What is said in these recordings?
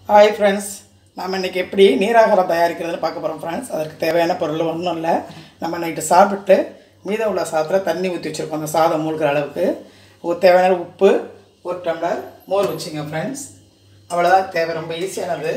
hi friends நம்ம இன்றைக்கி எப்படி நீராகாரம் தயாரிக்கிறதுன்னு பார்க்க போகிறோம் ஃப்ரெண்ட்ஸ் அதற்கு தேவையான பொருள் ஒன்றும் இல்லை நம்ம நைட்டு சாப்பிட்டு மீதம் உள்ள சாதத்தில் தண்ணி ஊற்றி வச்சுருக்கோம் அந்த சாதம் மூழ்கிற அளவுக்கு ஒரு தேவையான உப்பு ஒரு டம்ளர் மோர் வச்சுங்க ஃப்ரெண்ட்ஸ் அவ்வளோதான் தேவை ரொம்ப ஈஸியானது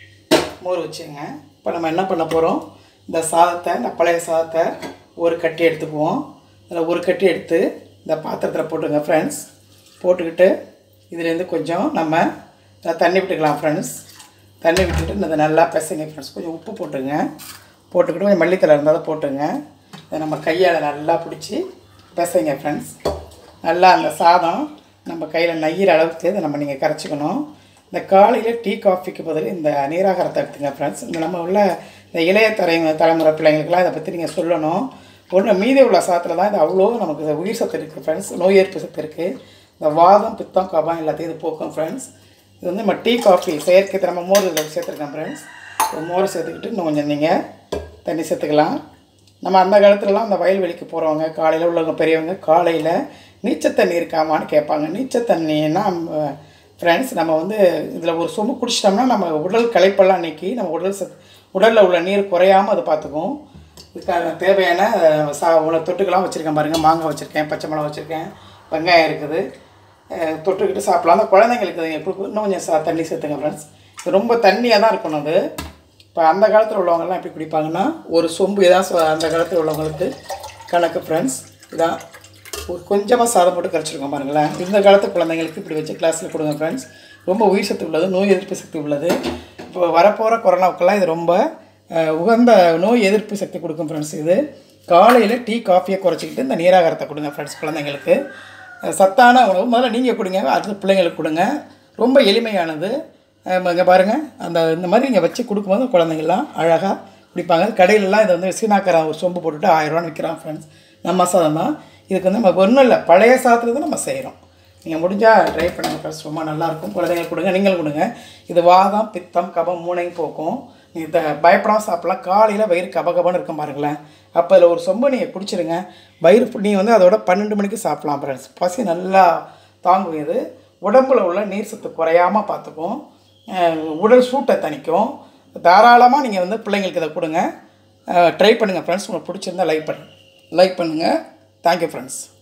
மோர் வச்சுங்க இப்போ நம்ம என்ன பண்ண போகிறோம் இந்த சாதத்தை இந்த பழைய சாதத்தை ஒரு கட்டி எடுத்துக்குவோம் அதில் ஒரு கட்டி எடுத்து இந்த பாத்திரத்தில் போட்டுங்க ஃப்ரெண்ட்ஸ் போட்டுக்கிட்டு இதுலேருந்து கொஞ்சம் நம்ம இதில் தண்ணி விட்டுக்கலாம் ஃப்ரெண்ட்ஸ் தண்ணி விட்டுட்டு இதை நல்லா பிசைங்க ஃப்ரெண்ட்ஸ் கொஞ்சம் உப்பு போட்டுங்க போட்டுக்கிட்டு கொஞ்சம் மல்லித்தலை இருந்தால் போட்டுங்க இதை நம்ம கையால் நல்லா பிடிச்சி பிசைங்க ஃப்ரெண்ட்ஸ் நல்லா அந்த சாதம் நம்ம கையில் நெய்யிற அளவுக்கு இதை நம்ம நீங்கள் கரைச்சிக்கணும் இந்த காலையில் டீ காஃபிக்கு பதில் இந்த நீராகாரத்தை எடுத்துங்க ஃப்ரெண்ட்ஸ் இந்த நம்ம உள்ள இந்த இளைய தலை தலைமுறை பிள்ளைங்களுக்கெல்லாம் இதை பற்றி நீங்கள் சொல்லணும் ஒன்று மீதி உள்ள சாதத்தில் தான் இது அவ்வளோ நமக்கு இது உயிர் சத்து இருக்குது ஃப்ரெண்ட்ஸ் நோய் எதிர்ப்பு சத்து இருக்குது இந்த வாதம் பித்தம் கபம் எல்லாத்தையும் இது போக்கும் ஃப்ரெண்ட்ஸ் இது வந்து நம்ம டீ காஃபி செயற்கை நம்ம மோர் இதில் சேர்த்துருக்கோம் ஃப்ரெண்ட்ஸ் மோர் சேர்த்துக்கிட்டு இன்னும் கொஞ்சம் நீங்கள் தண்ணி சேர்த்துக்கலாம் நம்ம அந்த காலத்துலலாம் அந்த வயல்வெளிக்கு போகிறவங்க காலையில் உள்ளவங்க பெரியவங்க காலையில் நீச்சல் தண்ணி இருக்காமான்னு கேட்பாங்க நீச்சல் தண்ணின்னா ஃப்ரெண்ட்ஸ் நம்ம வந்து இதில் ஒரு சொம்பு குடிச்சிட்டோம்னா நம்ம உடல் களைப்பெல்லாம் நீக்கி நம்ம உடல் சத் உடலில் உள்ள நீர் குறையாமல் அது பார்த்துக்கும் இதுக்காக தேவையான அஹ், சா உள்ள தொட்டுக்கெல்லாம் வச்சுருக்கேன் பாருங்கள் மாங்காய் வச்சுருக்கேன் பச்சை மிளகா வச்சுருக்கேன் வெங்காயம் இருக்குது அஹ், தொட்டுக்கிட்டு சாப்பிட்லாம் அந்த குழந்தைங்களுக்கு நீங்கள் கொடுக்க இன்னும் கொஞ்சம் சா தண்ணி சேர்த்துங்க ஃப்ரெண்ட்ஸ் இது ரொம்ப தண்ணியாக தான் இருக்கணும் அது இப்போ அந்த காலத்தில் உள்ளவங்கெல்லாம் எப்படி குடிப்பாங்கன்னா ஒரு சொம்பு இதான் சொ- அந்த காலத்தில் உள்ளவங்களுக்கு கணக்கு ஃப்ரெண்ட்ஸ் இதான் ஒரு கொஞ்சமாக சாதம் போட்டு கரைச்சிருக்கோம் பாருங்களேன் இந்த காலத்து குழந்தைங்களுக்கு இப்படி வச்சு கிளாஸில் கொடுங்க ஃப்ரெண்ட்ஸ் ரொம்ப உயிர் சத்து உள்ளது நோய் எதிர்ப்பு சக்தி உள்ளது இப்போ வரப்போகிற கொரோனாவுக்கெல்லாம் இது ரொம்ப அஹ், உகந்த நோய் எதிர்ப்பு சக்தி கொடுக்கும் ஃப்ரெண்ட்ஸ் இது காலையில் டீ காஃபியை குறைச்சிக்கிட்டு இந்த நீராகாரத்தை கொடுங்க ஃப்ரெண்ட்ஸ் குழந்தைங்களுக்கு அஹ், சத்தான உணவு முதல்ல நீங்கள் கொடுங்க அடுத்து பிள்ளைங்களுக்கு கொடுங்க ரொம்ப எளிமையானது இங்கே பாருங்கள் அந்த இந்த மாதிரி நீங்கள் வச்சு கொடுக்கும்போது குழந்தைங்கள்லாம் அழகாக குடிப்பாங்க கடையிலலாம் இதை வந்து சீனாக்காரன் ஒரு சொம்பு போட்டுட்டு ஆயிரரூவான்னு விற்கிறான் ஃப்ரெண்ட்ஸ் நம்ம சாதம் தான் இதுக்கு வந்து நம்ம ஒன்றும் இல்லை பழைய சாதத்தில் தான் நம்ம செய்கிறோம் நீங்கள் முடிஞ்சால் ட்ரை பண்ணுங்கள் ஃப்ரெண்ட்ஸ் ரொம்ப நல்லாயிருக்கும் குழந்தைங்களுக்கு கொடுங்க நீங்களும் கொடுங்க இது வாதம் பித்தம் கபம் மூணையும் போக்கும் நீங்கள் த பயப்படாமல் சாப்பிட்லாம் காலையில் வயிறு கபகபன்னு இருக்கும் பாருங்களேன் அப்போ அதில் ஒரு சொம்பு நீங்கள் குடிச்சிருங்க வயிறு நீங்கள் வந்து அதோட பன்னெண்டு மணிக்கு சாப்பிட்லாம் ஃப்ரெண்ட்ஸ் பசி நல்லா தாங்கும் இது உடம்புல உள்ள நீர் சத்து குறையாமல் பார்த்துக்கும் அஹ் உடல் சூட்டை தணிக்கும் தாராளமாக நீங்கள் வந்து பிள்ளைங்களுக்கு இதை கொடுங்க ட்ரை பண்ணுங்கள் ஃப்ரெண்ட்ஸ் உங்களுக்கு பிடிச்சிருந்தா லைக் பண்ணுங்கள் லைக் பண்ணுங்கள் தேங்க்யூ ஃப்ரெண்ட்ஸ்